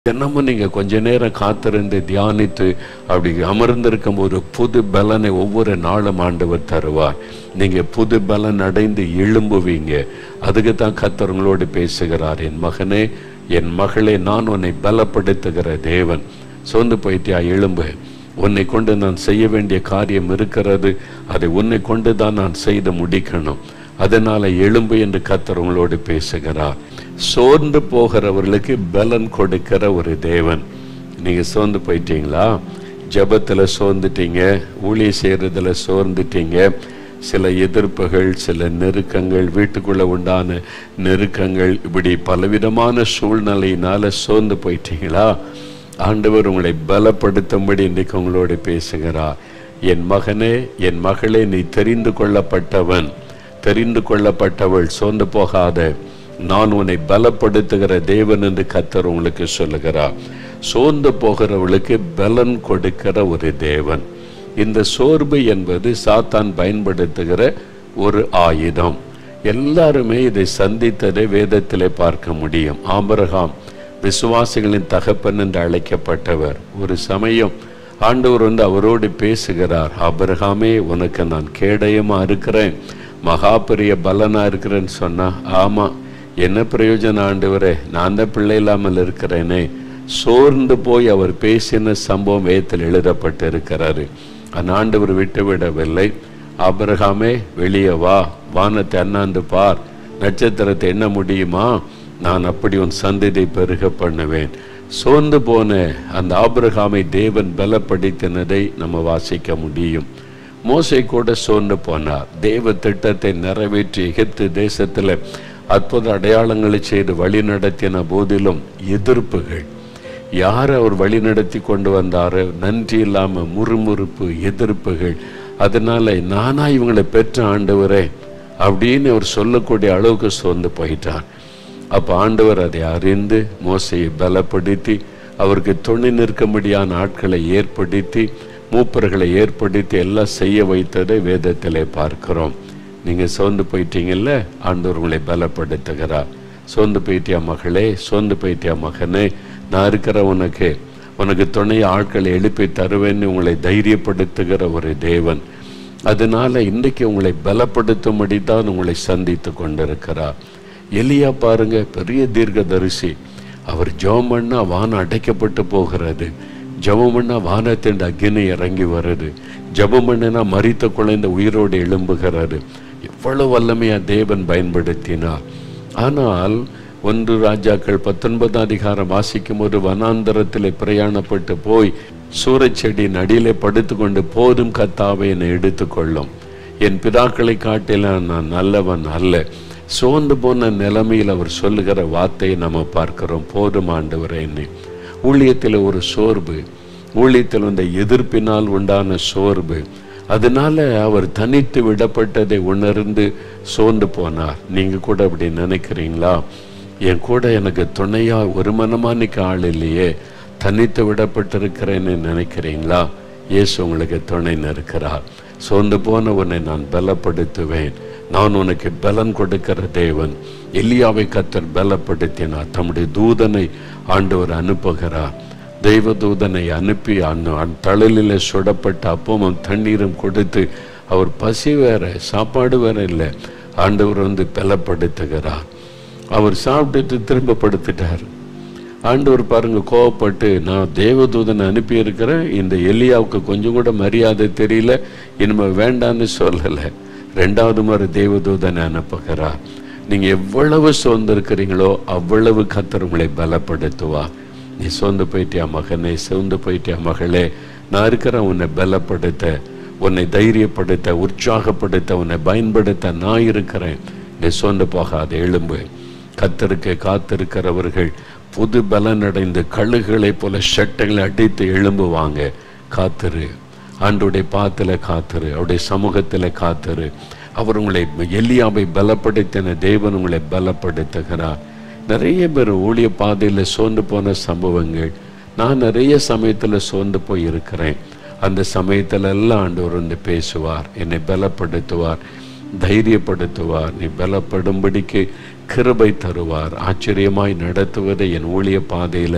தினமும் நீங்க கொஞ்ச நேரம் காத்திருந்து தியானித்து அப்படி அமர்ந்திருக்கும் போது புது பலனை ஒவ்வொரு நாளும் ஆண்டவர் தருவார் நீங்க புது பலன் அடைந்து எழும்புவீங்க அதுக்கு தான் கர்த்தர் உங்களோடு பேசுகிறார் என் மகனே என் மகளே நான் உன்னை பலப்படுத்துகிற தேவன் சோர்ந்து போயிட்டியா எழும்பு உன்னை கொண்டு நான் செய்ய வேண்டிய காரியம் இருக்கிறது அதை உன்னை கொண்டு தான் நான் செய்து முடிக்கணும் அதனால எழும்பு என்று கர்த்தர் உங்களோடு பேசுகிறார் சோர்ந்து போகிறவர்களுக்கு பலன் கொடுக்கிற ஒரு தேவன் நீங்க சோர்ந்து போயிட்டீங்களா ஜெபத்துல சோர்ந்துட்டீங்க ஊழிய செய்யறதுல சோர்ந்துட்டீங்க சில எதிர்ப்புகள் சில நெருக்கங்கள் வீட்டுக்குள்ள உண்டான நெருக்கங்கள் இப்படி பலவிதமான சூழ்நிலையினால சோர்ந்து போயிட்டீங்களா ஆண்டவர் உங்களை பலப்படுத்தும்படி இன்றைக்கு உங்களோடு பேசுகிறார் என் மகனே என் மகளே நீ தெரிந்து கொள்ளப்பட்டவன் தெரிந்து கொள்ளப்பட்டவள் சோர்ந்து போகாத நான் உன்னை பலப்படுத்துகிற தேவன் என்று கத்தர் உங்களுக்கு சொல்லுகிறார் சோர்ந்து போகிறவளுக்கு பலன் கொடுக்கிற ஒரு தேவன் இந்த சோர்வு என்பது சாத்தான் பயன்படுத்துகிற ஒரு ஆயுதம் எல்லாருமே இதை சந்தித்ததை வேதத்திலே பார்க்க முடியும் ஆபரகாம் விசுவாசிகளின் தகப்பன் என்று அழைக்கப்பட்டவர் ஒரு சமயம் ஆண்டவர் வந்து அவரோடு பேசுகிறார் ஆபரகாமே உனக்கு நான் கேடயமா இருக்கிறேன் மகா பெரிய பலனா இருக்கிறேன்னு சொன்னா ஆமா என்ன பிரயோஜனம் ஆண்டவரே நான் தான் பிள்ளை இல்லாமல் இருக்கிறேனே சோர்ந்து போய் அவர் பேசின சம்பவம் வேதத்தில் எழுதப்பட்டு இருக்கிறாரு அந்த ஆண்டவர் விட்டு விடவில்லை ஆபிரகாமே வெளியே வா வானத்தை அண்ணாந்து பார் நட்சத்திரத்தை எண்ண முடியுமா நான் அப்படி உன் சந்ததியை பெருக பண்ணுவேன் சோர்ந்து போன அந்த ஆபிரகாமை தேவன் பலப்படுத்தினதை நம்ம வாசிக்க முடியும் மோசை கூட சோர்ந்து போனார் தேவ திட்டத்தை நிறைவேற்றி எகிப்து தேசத்தில் அற்புத அடையாளங்களை செய்து வழி நடத்தின போதிலும் எதிர்ப்புகள் யார் அவர் வழி நடத்தி கொண்டு வந்தாரோ நன்றி இல்லாம முறுமுறுப்பு எதிர்ப்புகள் அதனால நானா இவங்களை பெற்ற ஆண்டவரே அப்படின்னு அவர் சொல்லக்கூடிய அளவுக்கு சோர்ந்து போயிட்டார் அப்ப ஆண்டவர் அதை அறிந்து மோசையை பலப்படுத்தி அவருக்கு துணை நிற்கும்படியான ஆட்களை ஏற்படுத்தி மூப்பர்களை ஏற்படுத்தி எல்லாம் செய்ய வைத்ததை வேதத்திலே பார்க்கிறோம் நீங்க சோர்ந்து போயிட்டீங்கல்ல ஆண்டவர் உங்களை பலப்படுத்துகிறார் சோர்ந்து போயிட்டியா மகளே சோர்ந்து போயிட்டியா மகனே நான் இருக்கிற உனக்கு உனக்கு துணை ஆட்களை எழுப்பி தருவேன்னு உங்களை தைரியப்படுத்துகிற ஒரு தேவன் அதனால இன்றைக்கு உங்களை பலப்படுத்தும்படி தான் உங்களை சந்தித்து கொண்டிருக்கிறார் எலியா பாருங்க பெரிய தீர்க்கதரிசி அவர் ஜெபம் பண்ணா வானம் அடைக்கப்பட்டு போகிறது ஜெபம் பண்ணா வானத்தின் அக்னி இறங்கி வருது ஜெபம் பண்ணினா மரித்த குழந்தை உயிரோடு எழும்புகிறாரு எவ்வளவு வல்லமையா தேவன் பயன்படுத்தினார் ஆனால் ஒன்று ராஜாக்கள் பத்தொன்பதாம் அதிகாரம் வாசிக்கும் போது வனாந்தரத்தில் பிரயாணப்பட்டு போய் சூரச்செடியின் அடியிலே படுத்துக்கொண்டு போதும் கத்தாவை என்னை எடுத்துக்கொள்ளும் என் பிதாக்களை காட்டில நான் நல்லவன் அல்ல சோர்ந்து போன நிலைமையில் அவர் சொல்லுகிற வார்த்தையை நம்ம பார்க்கிறோம் போதும் ஆண்டவரே என்னை ஊழியத்தில் ஒரு சோர்வு ஊழியத்தில் வந்த எதிர்ப்பினால் உண்டான சோர்வு அதனால அவர் தனித்து விடப்பட்டதை உணர்ந்து சோர்ந்து போனார் நீங்க கூட அப்படி நினைக்கிறீங்களா என் கூட எனக்கு துணையா ஒரு மனமா நிக்க ஆள் இல்லையே தனித்து விடப்பட்டிருக்கிறேன்னு நினைக்கிறீங்களா இயேசு உங்களுக்கு துணை இருக்கிறார் சோர்ந்து போன உன்னை நான் பலப்படுத்துவேன் நான் உனக்கு பலன் கொடுக்கிற தேவன் எலியாவை கத்தர் பலப்படுத்தினார் தம்முடைய தூதனை ஆண்டவர் அனுப்புகிறார் தெய்வ தூதனை அனுப்பி அந்த தழலில் சுடப்பட்ட அப்பமும் தண்ணீரும் கொடுத்து அவர் பசி வேற சாப்பாடு வேற இல்லை ஆண்டவர் வந்து பலப்படுத்துகிறார் அவர் சாப்பிட்டுட்டு திரும்ப படுத்துட்டார் ஆண்டவர் பாருங்க கோவப்பட்டு நான் தேவதூதனை அனுப்பி இருக்கிறேன் இந்த எலியாவுக்கு கொஞ்சம் கூட மரியாதை தெரியல இனிமே வேண்டான்னு சொல்லலை ரெண்டாவது முறை தேவதூதனை அனுப்புகிறார் நீங்க எவ்வளவு சோர்ந்திருக்கிறீங்களோ அவ்வளவு கத்தர் உங்களை பலப்படுத்துவா நீ சோர்ந்து போயிட்டியா மகனே சோர்ந்து போயிட்டியா மகளே நான் இருக்கிறேன் உன்னை பலப்படுத்த உன்னை தைரியப்படுத்த உற்சாகப்படுத்த உன்னை பயன்படுத்த நான் இருக்கிறேன் நீ சோர்ந்து போகாத எழும்பு கத்தருக்கு காத்திருக்கிறவர்கள் புது பலன் அடைந்து கழுகுகளைப் போல சட்டைகளை அடித்து எழும்புவாங்க காத்திரு ஆண்டுடைய பாத்துல காத்திரு அவருடைய சமூகத்துல காத்திரு அவர் உங்களை எலியாவை பலப்படுத்தின தேவன் உங்களை பலப்படுத்துகிறார் நிறைய பேர் ஊழிய பாதையில சோர்ந்து போன சம்பவங்கள் நான் நிறைய சமயத்துல சோர்ந்து போய் இருக்கிறேன் அந்த சமயத்துல எல்லாம் ஆண்டவர் வந்து பேசுவார் என்னை பலப்படுத்துவார் தைரியப்படுத்துவார் நீ பலப்படும்படிக்கு கிருபை தருவார் ஆச்சரியமாய் நடத்துவதை என் ஊழிய பாதையில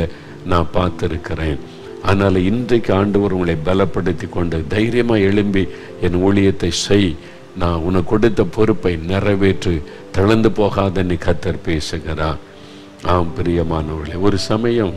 நான் பார்த்திருக்கிறேன் அதனால இன்றைக்கு ஆண்டவர் உங்களை பலப்படுத்தி கொண்டு தைரியமா எழும்பி என் ஊழியத்தை செய் நான் உனக்கு கொடுத்த பொறுப்பை நிறைவேற்று தளர்ந்து போகாத நீ கத்தர் பேசுகிறார் ஆம் பிரியமானவர்களே ஒரு சமயம்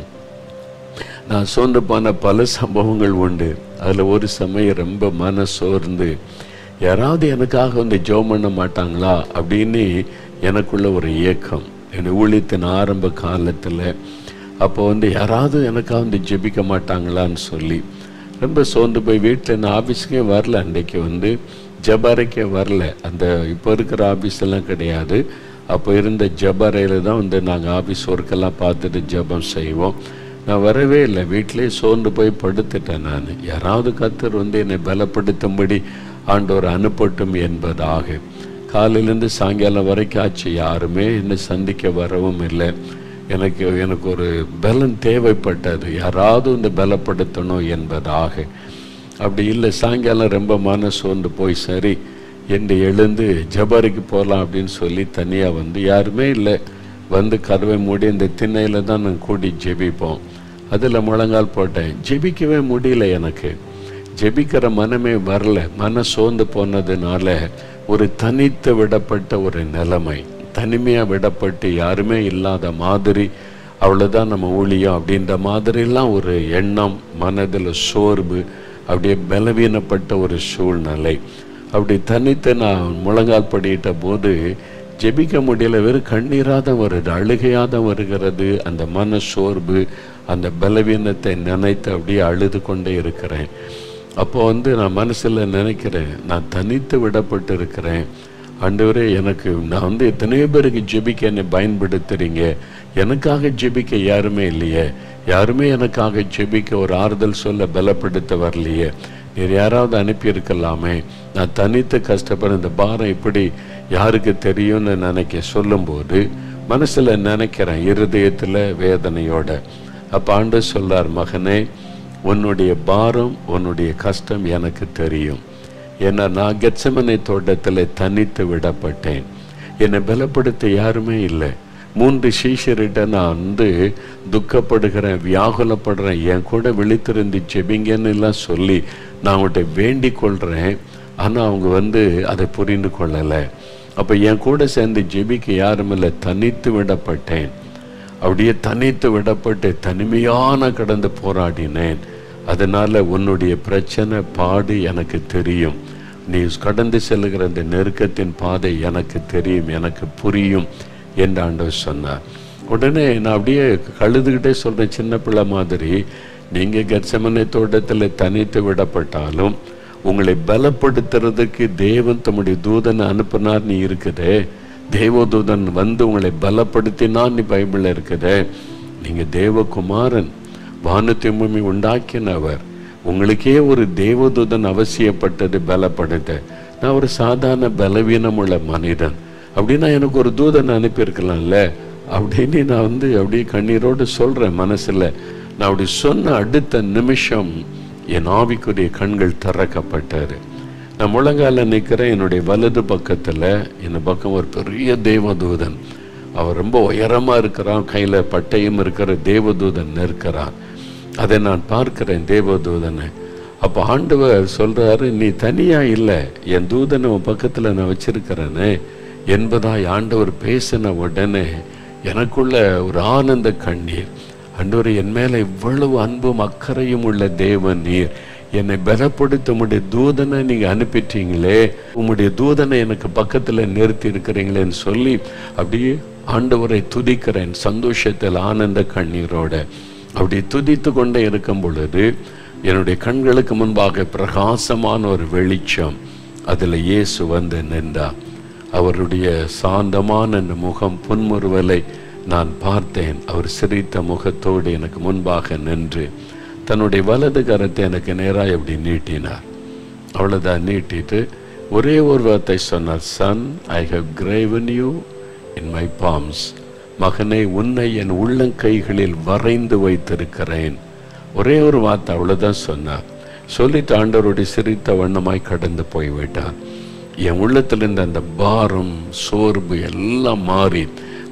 நான் சோர்ந்து போன பல சம்பவங்கள் உண்டு அதில் ஒரு சமயம் ரொம்ப மன சோர்ந்து யாராவது எனக்காக வந்து ஜெபம் பண்ண மாட்டாங்களா அப்படின்னு எனக்குள்ள ஒரு ஏக்கம் என் ஊழியத்தின் ஆரம்ப காலத்தில் அப்போ வந்து யாராவது எனக்காக வந்து ஜெபிக்க மாட்டாங்களான்னு சொல்லி ரொம்ப சோர்ந்து போய் வீட்டில் நான் ஆஃபீஸுக்கே வரல அன்றைக்கு வந்து ஜபாரைக்கே வரல அந்த இப்போ இருக்கிற ஆஃபீஸ் எல்லாம் கிடையாது அப்போ இருந்த ஜபாரையில் தான் வந்து நாங்கள் ஆஃபீஸ் ஒர்க்கெல்லாம் பார்த்துட்டு ஜெபம் செய்வோம் நான் வரவே இல்லை வீட்டிலே சோர்ந்து போய் படுத்துட்டேன் நான் யாராவது கத்தர் வந்து என்னை பலப்படுத்தும்படி ஆண்டவர் அனுப்பட்டும் என்பதாக காலையிலேருந்து சாயங்காலம் வரைக்கும் ஆச்சு யாருமே என்னை சந்திக்க வரவும் இல்லை எனக்கு எனக்கு ஒரு பலன் தேவைப்பட்டது யாராவது இந்த பலப்படுத்தணும் என்பதாக அப்படி இல்லை சாயங்காலம் ரொம்ப மனசு வந்து போய் சரி என்று எழுந்து ஜபாரிக்கு போகலாம் அப்படின்னு சொல்லி தனியாக வந்து யாருமே இல்லை வந்து கதவை மூடி இந்த திண்ணையில் தான் நாங்கள் கூடி ஜெபிப்போம் அதில் முழங்கால் போட்டேன் ஜெபிக்கவே முடியல எனக்கு ஜெபிக்கிற மனமே வரல மன சோர்ந்து போனதுனால ஒரு தனித்து விடப்பட்ட ஒரு நிலைமை தனிமையாக விடப்பட்டு யாருமே இல்லாத மாதிரி அவ்வளோதான் நம்ம ஊழியம் அப்படின்ற மாதிரிலாம் ஒரு எண்ணம் மனதில் சோர்வு அப்படியே பலவீனப்பட்ட ஒரு சூழ்நிலை அப்படி தனித்து நான் முழங்கால் படியிட்ட போது ஜெபிக்க முடியல வெறும் கண்ணீராக தான் வருது அழுகையாக தான் வருகிறது அந்த மன சோர்வு அந்த பலவீனத்தை நினைத்து அப்படியே அழுது கொண்டே இருக்கிறேன் அப்போ வந்து நான் மனசில் நினைக்கிறேன் நான் தனித்து விடப்பட்டு இருக்கிறேன் ஆண்டவரே எனக்கு நான் வந்து எத்தனையோ பேருக்கு ஜெபிக்க என்னை பயன்படுத்துறீங்க எனக்காக ஜெபிக்க யாருமே இல்லையே யாருமே எனக்காக ஜெபிக்க ஒரு ஆறுதல் சொல்ல பலப்படுத்த வரலையே நீர் யாராவது அனுப்பியிருக்கலாமே நான் தனித்து கஷ்டப்படுற இந்த பாரம் இப்படி யாருக்கு தெரியும்னு நினைக்க சொல்லும்போது மனசில் நினைக்கிறேன் இருதயத்தில் வேதனையோட அப்போ ஆண்டு சொல்லார் மகனே உன்னுடைய பாரம் உன்னுடைய கஷ்டம் எனக்கு தெரியும் ஏன்னா நான் கெச்சமனை தோட்டத்தில் தனித்து விடப்பட்டேன் என்னை பலப்படுத்த யாருமே இல்லை மூன்று சீஷர்கிட்ட நான் வந்து துக்கப்படுகிறேன் வியாகுலப்படுறேன் என் கூட விழித்திருந்து ஜெபிங்கன்னு எல்லாம் சொல்லி நான் அவங்கள்ட்ட வேண்டிக் கொள்கிறேன் ஆனால் அவங்க வந்து அதை புரிந்து கொள்ளலை அப்போ என் கூட சேர்ந்து ஜெபிக்க யாரும் இல்லை தனித்து விடப்பட்டேன் அப்படியே தனித்து விடப்பட்டு தனிமையான கடந்து போராடினேன் அதனால உன்னுடைய பிரச்சனை பாடு எனக்கு தெரியும் நீ கடந்து செல்லுகிற அந்த நெருக்கத்தின் பாதை எனக்கு தெரியும் எனக்கு புரியும் என்று ஆண்டவர் சொன்னார் உடனே நான் அப்படியே கழுதுகிட்டே சொல்றேன் சின்ன பிள்ளை மாதிரி நீங்க கெட்சமனை தோட்டத்தில் தனித்து விடப்பட்டாலும் உங்களை பலப்படுத்துறதுக்கு தேவன் தம்முடைய தூதனை அனுப்புனார் நீ இருக்குதே தேவதூதன் வந்து உங்களை பலப்படுத்தினான் நீ பைபிளில் இருக்குதே நீங்க தேவகுமாரன் வானத்தை பூமி உண்டாக்கினவர் உங்களுக்கே ஒரு தேவதூதன் அவசியப்பட்டது பலப்படுத்த நான் ஒரு சாதாரண பலவீனமுள்ள மனிதன் அப்படின்னா எனக்கு ஒரு தூதன் அனுப்பியிருக்கலாம்ல அப்படின்னு நான் வந்து அப்படியே கண்ணீரோடு சொல்றேன் மனசுல நான் அப்படி சொன்ன அடுத்த நிமிஷம் என் ஆவிக்குரிய கண்கள் திறக்கப்பட்டாரு நான் முழங்கால நிற்கிறேன் என்னுடைய வலது பக்கத்துல இந்த பக்கம் ஒரு பெரிய தேவதூதன் அவர் ரொம்ப உயரமா இருக்கிறான் கையில பட்டையும் இருக்கிற தேவதூதன் நிற்கிறான் அதை நான் பார்க்கிறேன் தேவதூதனை அப்போ ஆண்டவர் சொல்றாரு நீ தனியா இல்லை என் தூதனை உன் பக்கத்துல நான் வச்சிருக்கிறேனே என்பதாய் ஆண்டவர் பேசின உடனே எனக்குள்ள ஒரு ஆனந்த கண்ணீர் ஆண்டவர் என் மேல இவ்வளவு அன்பும் அக்கறையும் உள்ள தேவன் நீர் என்னை பலப்படுத்த உம்முடைய தூதனை நீங்க அனுப்பிட்டீங்களே உம்முடைய தூதனை எனக்கு பக்கத்துல நிறுத்தி இருக்கிறீங்களேன்னு சொல்லி அப்படியே ஆண்டவரை துதிக்கிறேன் சந்தோஷத்தில் ஆனந்த கண்ணீரோட அப்படி துதித்து கொண்டே இருக்கும் பொழுது என்னுடைய கண்களுக்கு முன்பாக பிரகாசமான ஒரு வெளிச்சம் அதில் இயேசு வந்து நின்றார் அவருடைய சாந்தமான அந்த முகம் புன்முறுவலை நான் பார்த்தேன் அவர் சிரித்த முகத்தோடு எனக்கு முன்பாக நின்று தன்னுடைய வலது கரத்தை எனக்கு நேராக இப்படி நீட்டினார் அவ்வளோதான் நீட்டிட்டு ஒரே ஒரு வார்த்தை சொன்னார் son I have graven you in my palms மகனை உன்னை என் உள்ளங்கைகளில் வரைந்து வைத்திருக்கிறேன் ஒரே ஒரு வார்த்தை அவ்வளோதான் சொன்னார் சொல்லிட்டு ஆண்டவருடைய சிரித்த வண்ணமாய் கடந்து போய்விட்டார் என் உள்ளத்தில் இருந்த அந்த பாரம் சோர்வு எல்லாம் மாறி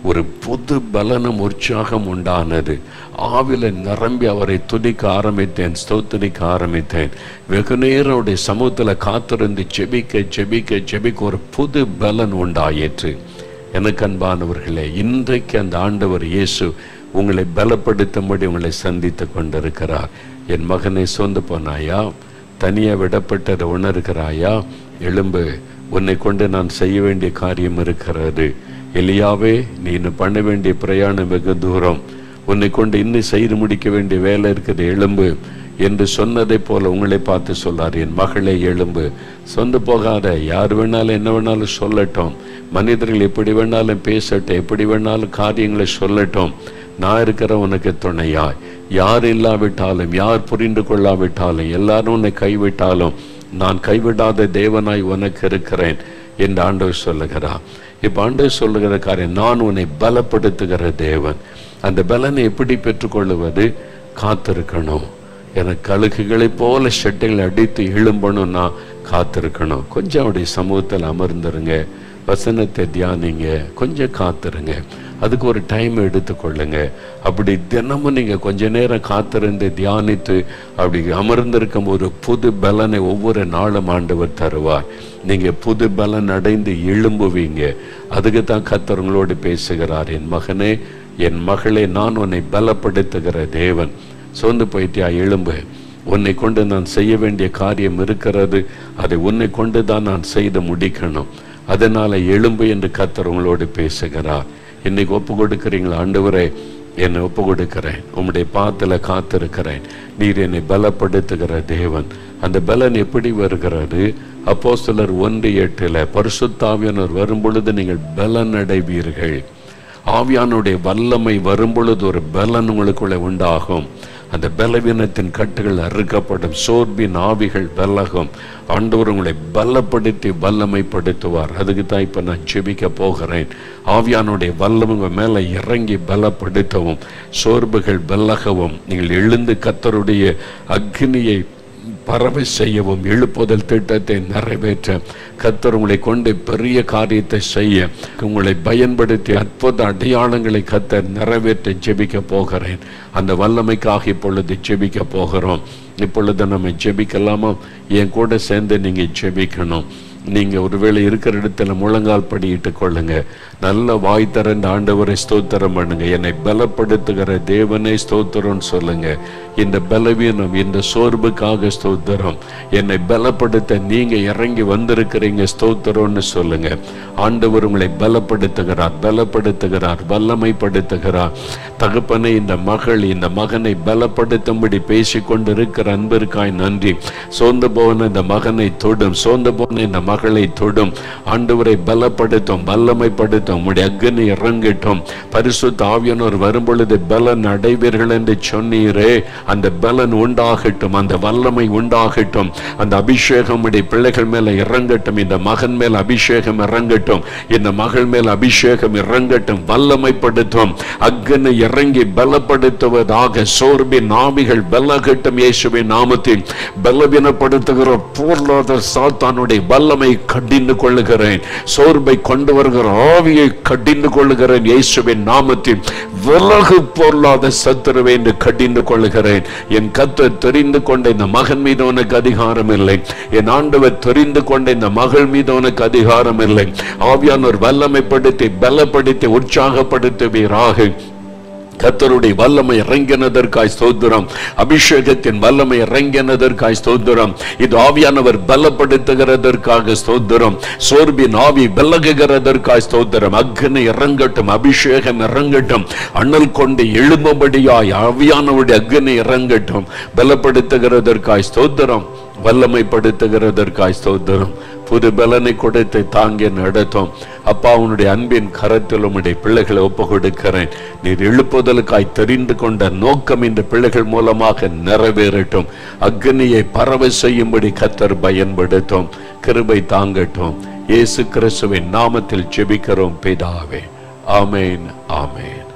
ஒரு புது பலனும் உற்சாகம் உண்டானது ஆவில நிரம்பி அவரை துதிக்க ஆரம்பித்தேன் ஸ்தோத்தரிக்க ஆரம்பித்தேன் வெகு நேரம் அவருடைய சமூகத்தில் காத்திருந்து ஜெபிக்க ஜெபிக்க ஜெபிக்க ஒரு புது பலன் உண்டாயிற்று எனக்கு அன்பானவர்களே இன்றைக்கு அந்த ஆண்டவர் இயேசு உங்களை பலப்படுத்தும்படி உங்களை சந்தித்து கொண்டிருக்கிறார் என் மகனை சொந்து போனாயா தனியாக விடப்பட்டதை உணர்கிறாயா எழும்பு உன்னை கொண்டு நான் செய்ய வேண்டிய காரியம் இருக்கிறது எலியாவே நீ இன்னும் பண்ண வேண்டிய பிரயாணம் வெகு தூரம் உன்னை கொண்டு இன்னும் செய்து முடிக்க வேண்டிய வேலை இருக்குது எழும்பு என்று சொன்னதை போல உங்களை பார்த்து சொல்லார் என் மகளே எழும்பு சொந்து போகாத யார் வேணாலும் என்ன வேணாலும் சொல்லட்டும் மனிதர்கள் எப்படி வேணாலும் பேசட்டும் எப்படி வேணாலும் காரியங்களை சொல்லட்டும் நான் இருக்கிற உனக்கு துணையாய் யார் இல்லாவிட்டாலும் யார் புரிந்து கொள்ளாவிட்டாலும் எல்லாரும் உன்னை கைவிட்டாலும் நான் கைவிடாத தேவனாய் உனக்கு இருக்கிறேன் என்று ஆண்டவர் சொல்லுகிறார் இப்ப ஆண்டவர் சொல்லுகிற காரியம் நான் உன்னை பலப்படுத்துகிற தேவன் அந்த பலனை எப்படி பெற்றுக்கொள்ளுவது காத்திருக்கணும் எனக்கு கழுகுகளைப் போல ஷெட்டைகளை அடித்து எழும்பணும்னா காத்திருக்கணும் கொஞ்சம் அவருடைய சமூகத்தில் அமர்ந்துருங்க வசனத்தை தியானிங்க கொஞ்சம் காத்திருங்க அதுக்கு ஒரு டைம் எடுத்துக்கொள்ளுங்க அப்படி தினமும் நீங்க கொஞ்ச நேரம் காத்திருந்து தியானித்து அப்படி அமர்ந்திருக்கும் ஒரு புது பலனை ஒவ்வொரு நாளும் ஆண்டவர் தருவார் நீங்க புது பலன் அடைந்து எழும்புவீங்க அதுக்கு தான் கத்தவங்களோடு பேசுகிறார் என் மகனே என் மகளே நான் உன்னை பலப்படுத்துகிற தேவன் சோர்ந்து போயிட்டியா எழும்பு உன்னை கொண்டு நான் செய்ய வேண்டிய காரியம் இருக்கிறது அதை உன்னை கொண்டு தான் நான் செய்து முடிக்கணும் அதனால எழும்பு என்று கத்தர் உங்களோடு பேசுகிறார் இன்னைக்கு ஒப்பு கொடுக்கிறீங்களா ஆண்டவரே என்னை ஒப்பு கொடுக்கிறேன் உம்முடைய பாத்துல காத்திருக்கிறேன் நீர் என்னை பலப்படுத்துகிற தேவன் அந்த பலன் எப்படி வருகிறது அப்போ சிலர் ஒன்று எட்டுல பரிசுத்தாவியனர் வரும் பொழுது நீங்கள் பலன் அடைவீர்கள் ஆவியானுடைய வல்லமை வரும் பொழுது ஒரு பலன் உங்களுக்குள்ள உண்டாகும் அந்த பலவீனத்தின் கட்டுகள் அறுக்கப்படும் சோர்பின் ஆவிகள் விலகும் ஆண்டவர் உங்களை பலப்படுத்தி வல்லமைப்படுத்துவார் அதுக்கு தான் இப்ப நான் ஜெபிக்க போகிறேன் ஆவியானுடைய வல்லம் உங்க மேல இறங்கி பலப்படுத்தவும் சோர்வுகள் விலகவும் நீங்கள் எழுந்து கத்தருடைய அக்னியை பறவை செய்யவும் எழுப்புதல் திட்டத்தை நிறைவேற்ற கத்தர் உங்களை கொண்டு பெரிய காரியத்தை செய்ய உங்களை பயன்படுத்தி அற்புத அடையாளங்களை கத்தர் நிறைவேற்ற ஜெபிக்க போகிறேன் அந்த வல்லமைக்காக இப்பொழுது ஜெபிக்க போகிறோம் இப்பொழுது நம்ம ஜெபிக்கலாமா என் கூட சேர்ந்து நீங்க ஜெபிக்கணும் நீங்க ஒருவேளை இருக்கிற இடத்துல முழங்கால் படியிட்டு கொள்ளுங்க நல்ல வாய் திறந்த ஆண்டவரை ஸ்தோத்திரம் பண்ணுங்க என்னை பலப்படுத்துகிற தேவனை ஸ்தோத்திரம்னு சொல்லுங்க இந்த பலவீனம் இந்த சோர்வுக்காக ஸ்தோத்திரம் என்னை பலப்படுத்த நீங்க இறங்கி வந்திருக்கிறீங்க ஸ்தோத்திரம்னு சொல்லுங்க ஆண்டவர் உங்களை பலப்படுத்துகிறார் பலப்படுத்துகிறார் வல்லமைப்படுத்துகிறார் தகப்பனை இந்த மகள் இந்த மகனை பலப்படுத்தும்படி பேசிக்கொண்டு இருக்கிற அன்பிற்காய் நன்றி சோர்ந்து போன இந்த மகனை தொடும் சோர்ந்து போன இந்த மகளை தொடும் ஆண்டவரை பலப்படுத்தும் வல்லமைப்படுத்தும் உடைய அக்னி இறங்கட்டும் பரிசுத்த ஆவியானவர் வரும்பொழுது பலன் அடைவீர்கள் என்று சொன்னீரே அந்த பலன் உண்டாகட்டும் அந்த வல்லமை உண்டாகட்டும் அந்த அபிஷேகம் உடைய பிள்ளைகள் மேல இறங்கட்டும் இந்த மகன் மேல் அபிஷேகம் இறங்கட்டும் இந்த மகள் மேல் அபிஷேகம் இறங்கட்டும் வல்லமைப்படுத்தும் அக்னி இறங்கி பலப்படுத்துவதாக சோர்பின் நாவிகள் பலகட்டும் இயேசுவின் நாமத்தில் பலவீனப்படுத்துகிற பொருளாதார சாத்தானுடைய வல்லமை கடிந்து கொள்ளுகிறேன் சோர்வை கொண்டு வருகிற ஆவியை கடிந்து கொள்ளுகிறேன் இயேசுவின் நாமத்தில் விலகு பொருளாத சத்துருவை என்று கடிந்து கொள்ளுகிறேன் என் கத்தை தெரிந்து கொண்ட இந்த மகன் மீது உனக்கு அதிகாரம் இல்லை என் ஆண்டவர் தெரிந்து கொண்ட இந்த மகள் மீது உனக்கு அதிகாரம் இல்லை ஆவியானோர் வல்லமைப்படுத்தி பலப்படுத்தி உற்சாகப்படுத்துவீராக கத்தருடைய வல்லமை இறங்கினதற்காய் ஸ்தோத்திரம் அபிஷேகத்தின் வல்லமை இறங்கினதற்காய் ஸ்தோத்திரம் இது ஆவியானவர் பலப்படுத்துகிறதற்காக ஸ்தோத்திரம் சோர்பின் ஆவி விலகுகிறதற்காய் ஸ்தோத்திரம் அக்னி இறங்கட்டும் அபிஷேகம் இறங்கட்டும் அண்ணல் கொண்டு எழும்படியாய் ஆவியானவருடைய அக்னி இறங்கட்டும் பலப்படுத்துகிறதற்காய் ஸ்தோத்திரம் வல்லமைப்படுத்துகிறதற்காய் ஸ்தோத்திரம் புது பலனை கொடுத்து தாங்கி நடத்தும் அப்பா உன்னுடைய அன்பின் கரத்தில் உம்முடைய பிள்ளைகளை ஒப்பு கொடுக்கிறேன் நீர் எழுப்புதலுக்காய் தெரிந்து கொண்ட நோக்கம் இந்த பிள்ளைகள் மூலமாக நிறைவேறட்டும் அக்னியை பறவை செய்யும்படி கத்தர் பயன்படுத்தும் கிருபை தாங்கட்டும் இயேசு கிறிஸ்துவின் நாமத்தில் ஜெபிக்கிறோம் பிதாவே ஆமேன் ஆமேன்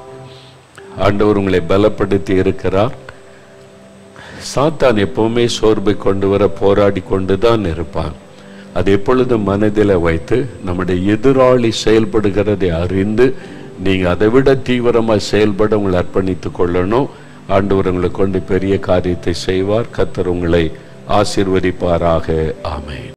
ஆண்டவர் உங்களை பலப்படுத்தி இருக்கிறார் சாத்தான் எப்பவுமே சோர்வை கொண்டு வர போராடி கொண்டுதான் இருப்பான் அது எப்பொழுதும் மனதில் வைத்து நம்முடைய எதிராளி செயல்படுகிறதை அறிந்து நீங்க அதை விட தீவிரமாக செயல்பட உங்களை அர்ப்பணித்துக் கொள்ளணும் ஆண்டவர் உங்களை கொண்டு பெரிய காரியத்தை செய்வார் கத்தர் உங்களை ஆசீர்வதிப்பாராக ஆமென்